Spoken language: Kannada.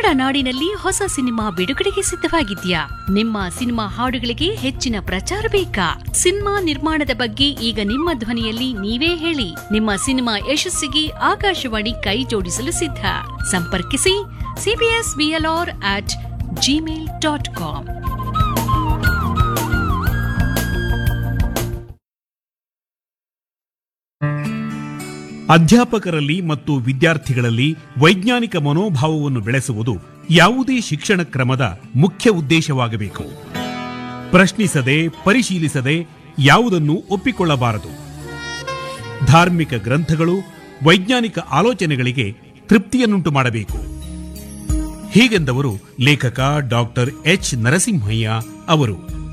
ಕನ್ನಡ ನಾಡಿನಲ್ಲಿ ಹೊಸ ಸಿನಿಮಾ ಬಿಡುಗಡೆಗೆ ಸಿದ್ಧವಾಗಿದ್ಯಾ ನಿಮ್ಮ ಸಿನಿಮಾ ಹಾಡುಗಳಿಗೆ ಹೆಚ್ಚಿನ ಪ್ರಚಾರ ಬೇಕಾ ಸಿನಿಮಾ ನಿರ್ಮಾಣದ ಬಗ್ಗೆ ಈಗ ನಿಮ್ಮ ಧ್ವನಿಯಲ್ಲಿ ನೀವೇ ಹೇಳಿ ನಿಮ್ಮ ಸಿನಿಮಾ ಯಶಸ್ಸಿಗೆ ಆಕಾಶವಾಣಿ ಕೈ ಜೋಡಿಸಲು ಸಿದ್ಧ ಸಂಪರ್ಕಿಸಿ CBS BLR at Gmail dot com ಅಧ್ಯಾಪಕರಲ್ಲಿ ಮತ್ತು ವಿದ್ಯಾರ್ಥಿಗಳಲ್ಲಿ ವೈಜ್ಞಾನಿಕ ಮನೋಭಾವವನ್ನು ಬೆಳೆಸುವುದು ಯಾವುದೇ ಶಿಕ್ಷಣ ಕ್ರಮದ ಮುಖ್ಯ ಉದ್ದೇಶವಾಗಬೇಕು ಪ್ರಶ್ನಿಸದೆ ಪರಿಶೀಲಿಸದೆ ಯಾವುದನ್ನು ಒಪ್ಪಿಕೊಳ್ಳಬಾರದು ಧಾರ್ಮಿಕ ಗ್ರಂಥಗಳು ವೈಜ್ಞಾನಿಕ ಆಲೋಚನೆಗಳಿಗೆ ತೃಪ್ತಿಯನ್ನುಂಟು ಮಾಡಬೇಕು ಹೀಗೆಂದವರು ಲೇಖಕ ಡಾಕ್ಟರ್ ಎಚ್ ನರಸಿಂಹಯ್ಯ ಅವರು